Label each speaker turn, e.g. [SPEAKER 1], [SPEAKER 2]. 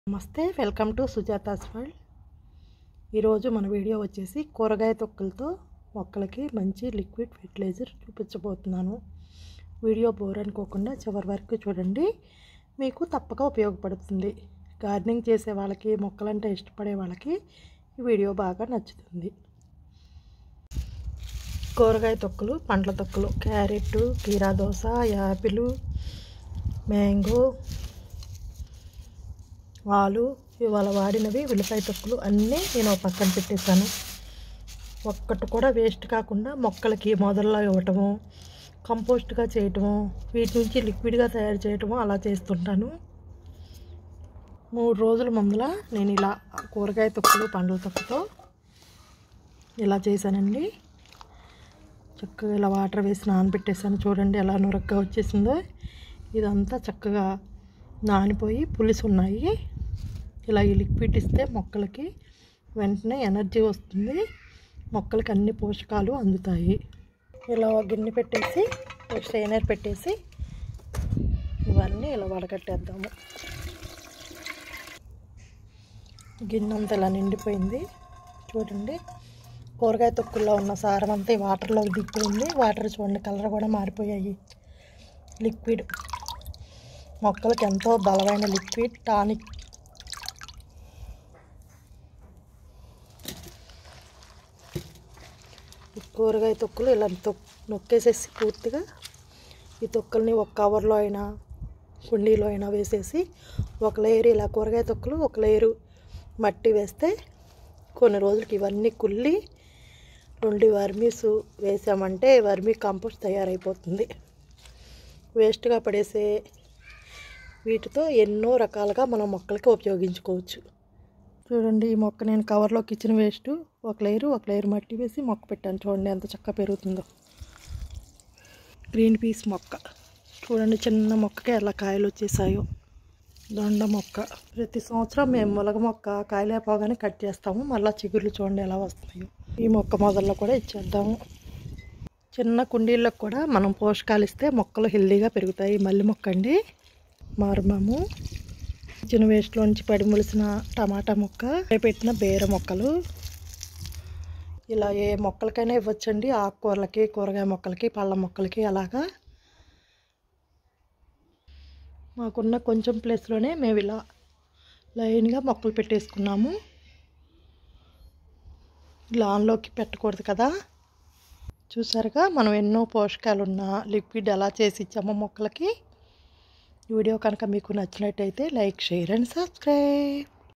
[SPEAKER 1] నమస్తే welcome to Sujata's world ఈరోజు మన వీడియో వచ్చేసి కూరగాయ తొక్కులతో మొక్కలకి మంచి లిక్విడ్ ఫెర్టిలైజర్ చూపించబోతున్నాను వీడియో బోర్ అనుకోకుండా చివరి వరకు చూడండి మీకు తప్పక ఉపయోగపడుతుంది గార్డెనింగ్ చేసే వాళ్ళకి మొక్కలంటే ఇష్టపడే వాళ్ళకి ఈ వీడియో బాగా నచ్చుతుంది కూరగాయ తొక్కులు పండ్ల తొక్కులు క్యారెట్ కీరా దోస యాపిల్ మ్యాంగో ఆలు ఇవాళ వాడినవి ఉల్లిపాయ తొక్కులు అన్నీ నేను పక్కన పెట్టేశాను ఒక్కటి కూడా వేస్ట్ కాకుండా మొక్కలకి మొదల్లో ఇవ్వటము కంపోస్ట్గా చేయటము వీటి నుంచి లిక్విడ్గా తయారు చేయటము అలా చేస్తుంటాను మూడు రోజుల ముందల నేను ఇలా కూరగాయ తొక్కులు పండ్ల తొక్కుతో ఇలా చేశానండి చక్కగా ఇలా వాటర్ వేసి నానబెట్టేసాను చూడండి ఎలా నురగ్గా వచ్చేసిందో ఇదంతా చక్కగా నానిపోయి పులుసు ఉన్నాయి ఇలా ఈ లిక్విడ్ ఇస్తే మొక్కలకి వెంటనే ఎనర్జీ వస్తుంది మొక్కలకి అన్ని పోషకాలు అందుతాయి ఇలా ఒక గిన్నె పెట్టేసి ఒక స్ట్రైనర్ పెట్టేసి ఇవన్నీ ఇలా వడగట్టేద్దాము గిన్నె అంతా ఇలా నిండిపోయింది చూడండి కూరగాయ తొక్కుల్లో ఉన్న సారం అంతా ఈ వాటర్లోకి దిగిపోయింది వాటర్ చూడండి కలర్ కూడా మారిపోయాయి లిక్విడ్ మొక్కలకి ఎంతో బలమైన లిక్విడ్ టానిక్ ఈ కూరగాయ తొక్కులు ఇలా తొక్ నొక్కేసేసి పూర్తిగా ఈ తొక్కల్ని ఒక కవర్లో అయినా కుండీలో అయినా వేసేసి ఒక లేయర్ ఇలా కూరగాయ తొక్కులు ఒక లేయరు మట్టి వేస్తే కొన్ని రోజులకి ఇవన్నీ కుళ్ళి రెండు వర్మీస్ వేసామంటే వర్మీ కంపోస్ట్ తయారైపోతుంది వేస్ట్గా పడేసే వీటితో ఎన్నో రకాలుగా మనం మొక్కలకి ఉపయోగించుకోవచ్చు చూడండి ఈ మొక్క నేను కవర్లోకి ఇచ్చిన వేస్ట్ ఒక లేయరు ఒక లేయర్ మట్టి వేసి మొక్క పెట్టాను చూడండి ఎంత చక్కగా పెరుగుతుందో గ్రీన్ పీస్ మొక్క చూడండి చిన్న మొక్కకి ఎలా కాయలు వచ్చేసాయో దొండ మొక్క ప్రతి సంవత్సరం మేము మొలగ మొక్క కాయలు అయిపోగానే కట్ చేస్తాము మళ్ళీ చిగుర్లు చూడండి ఎలా వస్తున్నాయో ఈ మొక్క మొదల్లో కూడా ఇచ్చేద్దాము చిన్న కుండీళ్ళకు కూడా మనం పోషకాలు ఇస్తే మొక్కలు హెల్దీగా పెరుగుతాయి మల్లి మొక్క అండి మారుమాము చిన్న వేస్ట్లోంచి పడి మొలిసిన టమాటా మొక్క పెట్టిన బేర మొక్కలు ఇలా ఏ మొక్కలకైనా ఇవ్వచ్చండి ఆకుకూరలకి కూరగాయ మొక్కలకి పళ్ళ మొక్కలకి అలాగా మాకున్న కొంచెం ప్లేస్లోనే మేము ఇలా లైన్గా మొక్కలు పెట్టేసుకున్నాము లాన్లోకి పెట్టకూడదు కదా చూసారుగా మనం ఎన్నో పోషకాలు ఉన్న లిక్విడ్ ఎలా చేసి ఇచ్చామో మొక్కలకి వీడియో కనుక మీకు నచ్చినట్టయితే లైక్ షేర్ అండ్ సబ్స్క్రైబ్